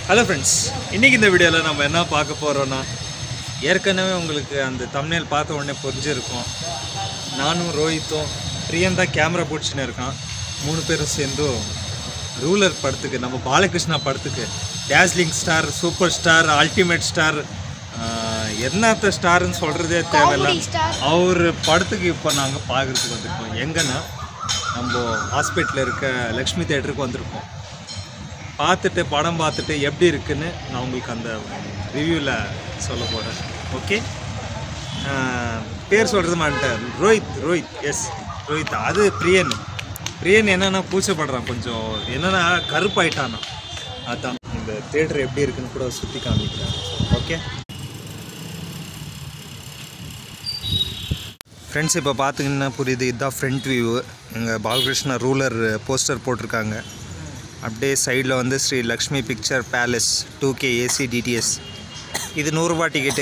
Hello friends இன்றைக்கி இந்த வீடியோவில் நம்ம என்ன பார்க்க போகிறோன்னா ஏற்கனவே உங்களுக்கு அந்த தம்ப்நெயில் பார்த்த உடனே புரிஞ்சிருக்கும் நானும் ரோஹித்தும் பிரியந்தா கேமரா பிடிச்சின்னு இருக்கான் மூணு பேரும் சேர்ந்தும் ரூலர் படத்துக்கு நம்ம பாலகிருஷ்ணா படத்துக்கு dazzling star super star ultimate star என்னத்த ஸ்டார்னு சொல்கிறதே தேவையில்ல அவர் படத்துக்கு இப்போ நாங்கள் பார்க்குறதுக்கு வந்திருக்கோம் எங்கன்னா நம்ம ஹாஸ்பிட்டலில் இருக்க லக்ஷ்மி தேட்டருக்கு வந்திருக்கோம் பார்த்துட்டு படம் பார்த்துட்டு எப்படி இருக்குன்னு நான் உங்களுக்கு அந்த ரிவ்யூவில் சொல்ல போகிறேன் ஓகே பேர் சொல்கிறது மாட்டேன் ரோஹித் ரோஹித் எஸ் ரோஹித் அது பிரியன் பிரியன் என்னென்னா பூச்சப்படுறான் கொஞ்சம் என்னென்னா கருப்பாயிட்டானா அதான் இந்த தேட்டர் எப்படி இருக்குன்னு கூட சுற்றி காமிக்கிறேன் ஓகே ஃப்ரெண்ட்ஸ் இப்போ பார்த்தீங்கன்னா புரியுது இதுதான் ஃப்ரண்ட் வியூ எங்கள் பாலகிருஷ்ணா ரூலர் போஸ்டர் போட்டிருக்காங்க அப்படியே சைடில் வந்து Sri Lakshmi picture palace two K AC DTS இது நூறுரூபா டிக்கெட்டு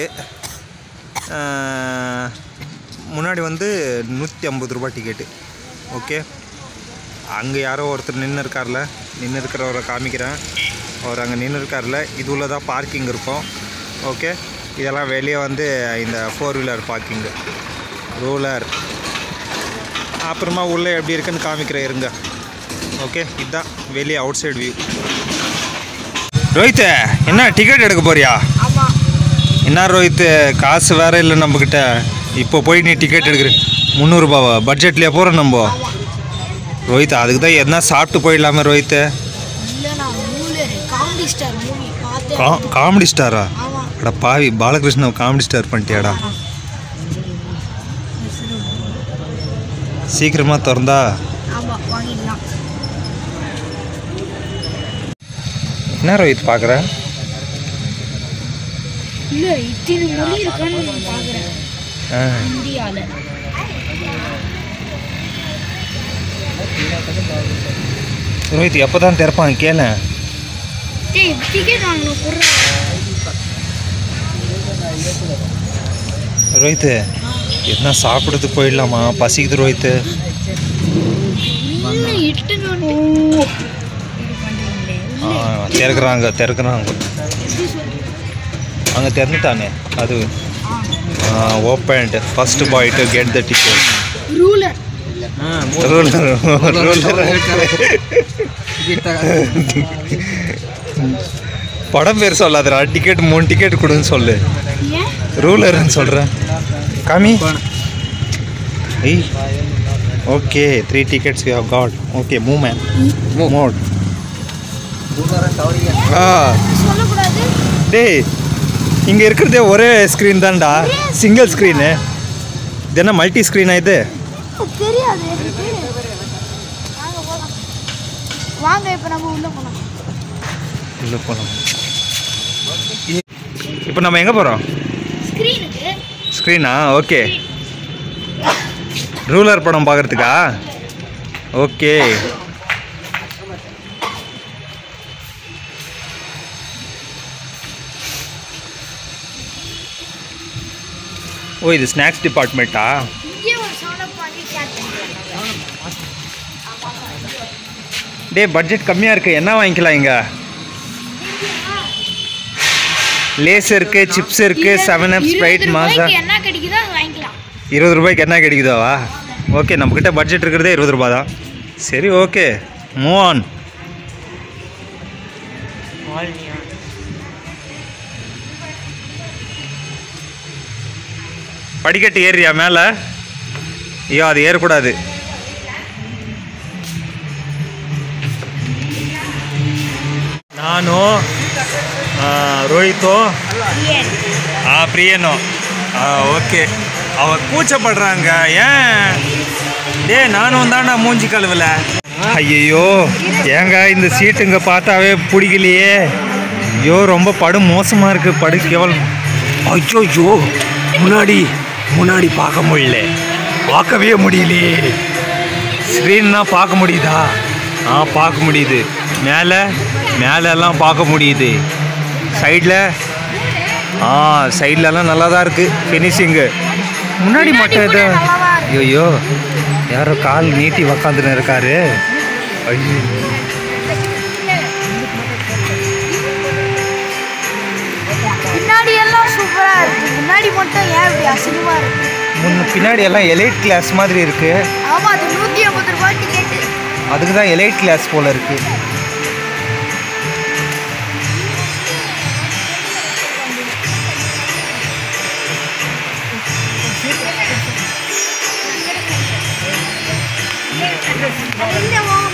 முன்னாடி வந்து நூற்றி ஐம்பது ரூபா டிக்கெட்டு ஓகே அங்கே யாரோ ஒருத்தர் நின்று இருக்கார்ல நின்று இருக்கிறவரை காமிக்கிறேன் அவர் அங்கே நின்று இருக்கார்ல இது உள்ள தான் பார்க்கிங் இருக்கும் ஓகே இதெல்லாம் வெளியே வந்து இந்த ஃபோர் வீலர் பார்க்கிங்கு ரூலர் அப்புறமா உள்ளே எப்படி இருக்குன்னு காமிக்கிறேன் இருங்க ஓகே இதுதான் வெளியே அவுட் சைடு வியூ ரோஹித் என்ன டிக்கெட் எடுக்க போறியா என்ன ரோஹித் காசு வேற இல்லை நம்மக்கிட்ட இப்போ போய் நீ டிக்கெட் எடுக்கிற முந்நூறுபாவா பட்ஜெட்லேயே போகிறோம் நம்ம ரோஹித் அதுக்கு தான் எதனா சாப்பிட்டு போயிடலாமே ரோஹித் இல்லைண்ணா மூலர் காமெடி ஸ்டார் மூவி பார்த்தேன் கா காமெடி ஸ்டாரா ஆமாம் அட பாவி பாலகிருஷ்ண காமெடி ஸ்டார் பண்ணிட்டியாடா சீக்கிரமாக திறந்தா ஆமாம் வாங்கிடலாம் என்ன ரோஹித் பார்க்குற இல்லை இத்தனை மொழி இருக்கான்னு நான் பார்க்குறேன் ஆ இந்தியாவில் ரோஹித் எப்போ தான் திறப்பாங்க கேளு டேய் டிக்கெட் வாங்கணும் குடுறா ரோஹித் என்ன சாப்பிட்றதுக்கு போயிடலாமா பசிக்குது ரோஹித் இன்னும் எட்டு நான் ஓ இது பண்ணுறீங்களே ஆ திறக்கிறாங்க திறக்கிறாங்க அங்கே திறந்துட்டானே அது open first boy to get the ticket Ruler படம் பேர் சொல்லாதடா டிக்கெட் மூணு டிக்கெட் கொடுன்னு சொல்லு ஏன் ரூலர்னு சொல்கிறேன் காமி ஐய் okay three tickets we have got okay move man மோட் ஆ சொல்லக்கூடாது டேய் இங்கே இருக்கிறதே ஒரே ஸ்க்ரீன் தான்டா சிங்கிள் ஸ்க்ரீனு இது என்ன மல்டி ஸ்க்ரீனா இது தெரியாது எனக்கு. வாங்க போகலாம் வாங்க இப்போ நம்ம உள்ளே போகலாம் உள்ள போகலாம் இப்போ நம்ம எங்கே போகிறோம் ஸ்க்ரீனுக்கு ஸ்க்ரீனா ஓகே ரூலர் படம் பார்க்குறதுக்கா ஓகே ஓ இது ஸ்நாக்ஸ் டிபார்ட்மெண்ட்டா இங்கே ஒரு சவுண்ட் பண்ணி கேட்டேன் டே பட்ஜெட் கம்மியாக இருக்குது என்ன வாங்கிக்கலாம் இங்கே லேஸ் இருக்குது சிப்ஸ் இருக்குது செவன் அப் ஸ்ப்ரைட் மாசா என்ன கிடைக்குதோ அது வாங்கிக்கலாம் இருபது ரூபாய்க்கு என்ன கிடைக்குதாவா ஓகே நம்மக்கிட்ட பட்ஜெட் இருக்கிறதே இருபது ரூபா தான் சரி ஓகே மூவ் ஆன் படிக்கட்டு ஏறியா மேலே ஐயோ அது ஏறக்கூடாது நானும் ஆ, ரோஹித்தும் ஆ பிரியனும் ஆ ஓகே அவ கூச்சப்படுறாங்க ஏன் டேய் நானும் தான்டா மூஞ்சி கழுவல ஐயோ ஏங்க இந்த சீட்டுங்க பார்த்தாவே பிடிக்கலையே ஐயோ ரொம்ப படு மோசமாக இருக்கு படு கேவலம் ஐயோ ஐயோ முன்னாடி முன்னாடி பார்க்க முடியல பார்க்கவே முடியலையே ஸ்க்ரீன்னா பார்க்க முடியுதா ஆ பார்க்க முடியுது மேலே மேலெல்லாம் பார்க்க முடியுது சைடில் ஆ சைட்லலாம் நல்லா தான் இருக்குது ஃபினிஷிங்கு முன்னாடி மட்டும் இது ஐயோ யாரோ கால் நீட்டி உக்காந்துன்னு இருக்காரு ஐயோ முன்னாடி மட்டும் ஏன் இப்படி அசிங்கமா இருக்கு முன்ன பின்னாடி எல்லாம் எலைட் கிளாஸ் மாதிரி இருக்கு ஆமா அது நூத்தி ஐம்பது ரூபாய் டிக்கெட்டு அதுக்கு தான் எலைட் கிளாஸ் போல இருக்கு இந்த வா-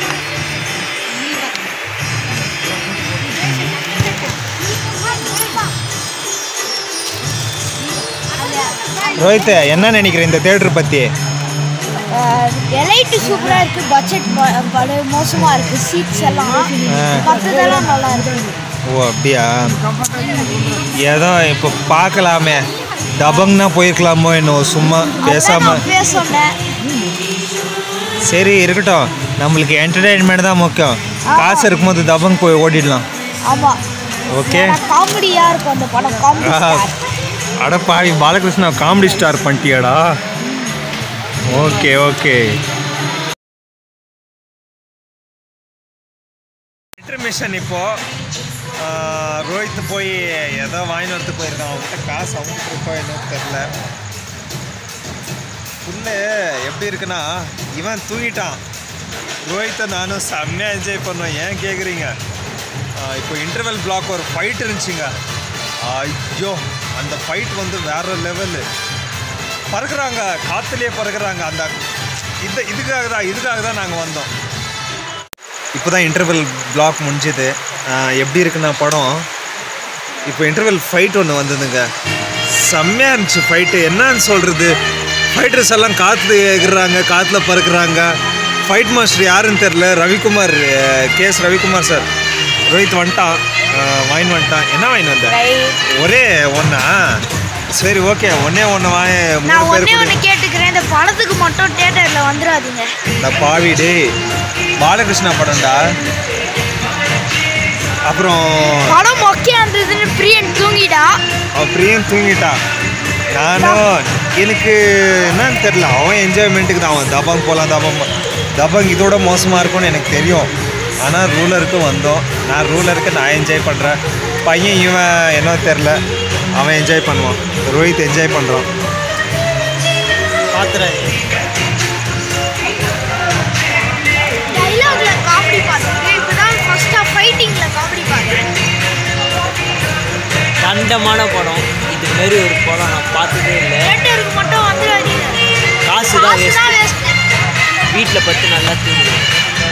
ரோஹித் என்ன நினைக்கிற இந்த தேட்டர் பத்தி எலைட்டு சூப்பரா இருக்கு பட்ஜெட் படு மோசமா இருக்கு சீட்ஸ் எல்லாம் ஆ. மற்றதெல்லாம் நல்லா இருக்கு ஓ அப்படியா ஏதோ இப்போ பார்க்கலாமே தபங்னா போயிருக்கலாமோ இன்னும் சும்மா அதான் பேசாம நான் அப்பவே சொன்னேன் சரி இருக்கட்டும் நம்மளுக்கு என்டர்டெயின்மெண்ட் தான் முக்கியம் காசு இருக்கும்போது தபங் போய் ஓடிடலாம் ஆமா ஓகே காமெடியா இருக்கும் அந்த படம் காமெடி அட பாவி பாலகிருஷ்ணா காமெடி ஸ்டார் பண்ணிட்டியாடா ஓகே ஓகே இன்டர்மிஷன் இப்போ ஆஹ், ரோஹித் போய் ஏதோ வாங்கிட்டு வந்து போயிருக்கான் அவன்கிட்ட காசு அவன்கிட்ட இருக்கோ என்னன்னு தெரில புல்லு எப்படி இருக்குன்னா இவன் தூங்கிட்டான் ரோஹித்தை நானும் செம்மையாக என்ஜாய் பண்ணுவேன் ஏன் கேட்குறீங்க இப்போ இன்டர்வல் பிளாக் ஒரு ஃபைட் இருந்துச்சுங்க ஐயோ அந்த ஃபைட் வந்து வேற லெவலு பறக்குறாங்க காற்றுலேயே பறக்குறாங்க அந்த இந்த இதுக்காக தான் இதுக்காக தான் நாங்கள் வந்தோம் இப்போ தான் இன்டர்வல் பிளாக் முடிஞ்சது எப்படி இருக்குன்னா படம் இப்போ இன்டர்வல் ஃபைட் ஒன்று வந்ததுங்க செம்மையாக இருந்துச்சு ஃபைட்டு என்னன்னு சொல்கிறது ஃபைட்டர்ஸ் எல்லாம் காற்று எகுறாங்க காற்றுல பறக்குறாங்க ஃபைட் மாஸ்டர் யாருன்னு தெரில ரவிக்குமார் கேஎஸ் ரவிக்குமார் சார் ரோஹித் வந்துட்டான் வாயின் வந்துட்டான் என்ன வாயின் வந்த ஒரே ஒன்றா சரி ஓகே ஒன்றே ஒன்று வாங்க நான் மூணு பேர் ஒண்ணே கூட ஒன்று கேட்டுக்கிறேன் இந்த படத்துக்கு மட்டும் தியேட்டர்ல வந்துடாதீங்க இந்த பாவி டேய் பாலகிருஷ்ணா படம்டா அப்புறம் படம் மொக்கையா இருந்ததுன்னு பிரியன் தூங்கிடா அவன் பிரியன் தூங்கிட்டான் நானும் எனக்கு என்னன்னு தெரில அவன் என்ஜாய்மெண்ட்டுக்கு தான் அவன் தபங் போகலாம் தபங் போ- தபங் இதோட மோசமாக இருக்கும்னு எனக்கு தெரியும் ஆனால் ரூலருக்கு வந்தோம் நான் ரூலருக்கு நான் என்ஜாய் பண்ணுறேன் பையன் இவன் என்ன தெரில அவன் என்ஜாய் பண்ணுவான் ரோஹித் என்ஜாய் பண்ணுறான் பார்த்துறேன் டைலாக்ல காமெடி பார்த்துருக்கேன் இப்பதான் ஃபர்ஸ்ட் ஆஃப் ஃபைட்டிங்ல காமெடி பார்த்தேன் தண்டமான படம் இது மாதிரி ஒரு படம் நான் பார்த்ததே இல்லை தியேட்டருக்கு மட்டும் வந்துடாதீங்க காசு தான் காசு வேஸ்ட் தான் வேஸ்ட் வீட்டில் பத்து நல்லா தூங்குவேன்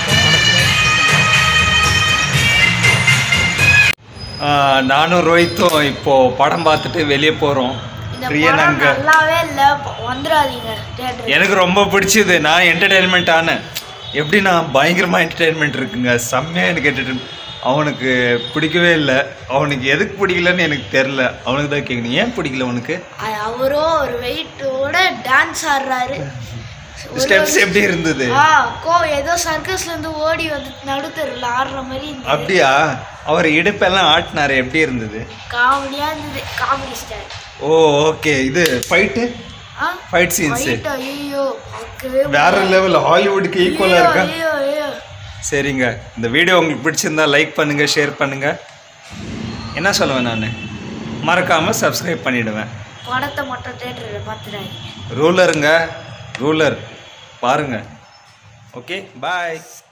நானும் ரோஹித்தும் இப்போது படம் பார்த்துட்டு வெளியே போகிறோம் இந்த பிரியன் படம் அங்கே நல்லாவே இல்ல வந்துடாதீங்க தியேட்டர் எனக்கு ரொம்ப பிடிச்சது நான் என்டர்டெயின்மெண்ட் ஆனேன் எப்படின்னா பயங்கரமாக என்டர்டெயின்மெண்ட் இருக்குங்க செம்மையாக எனக்கு entertain- அவனுக்கு பிடிக்கவே இல்லை அவனுக்கு எதுக்கு பிடிக்கலன்னு எனக்கு தெரில அவனுக்கு தான் கேட்கணும் ஏன் பிடிக்கல அவனுக்கு அவரோ ஒரு வெயிட்டோட டான்ஸ் ஆடுறாரு ஒரு- ஸ்டெப்ஸ் எப்படி இருந்தது ஆ கோ ஏதோ சர்க்கஸ்ல இருந்து ஓடி வந்து நடுத்தருல ஆடுற மாதிரி இருந்தது அப்படியா அவர் இடுப்பெல்லாம் ஆட்டினாரு எப்படி இருந்தது காமெடியா இருந்தது காமெடி ஸ்டைல் ஓ ஓகே இது ஃபைட்டு ஆ ஃபைட் சீன்ஸு Fight, ஐயோ பார்க்கவே வேற லெவல் ஹாலிவுட்டுக்கு ஈக்குவலாக இருக்கா ஐயோ ஐயோ சரிங்க இந்த வீடியோ உங்களுக்கு பிடிச்சிருந்தா லைக் பண்ணுங்க ஷேர் பண்ணுங்க என்ன சொல்லுவேன் நான் மறக்காம சப்ஸ்கிரைப் பண்ணிடுவேன் படத்தை மட்டும் தேட்டரில் பார்த்துடாதீங்க ரூலருங்க ரூலர் பாருங்க ஓகே பாய்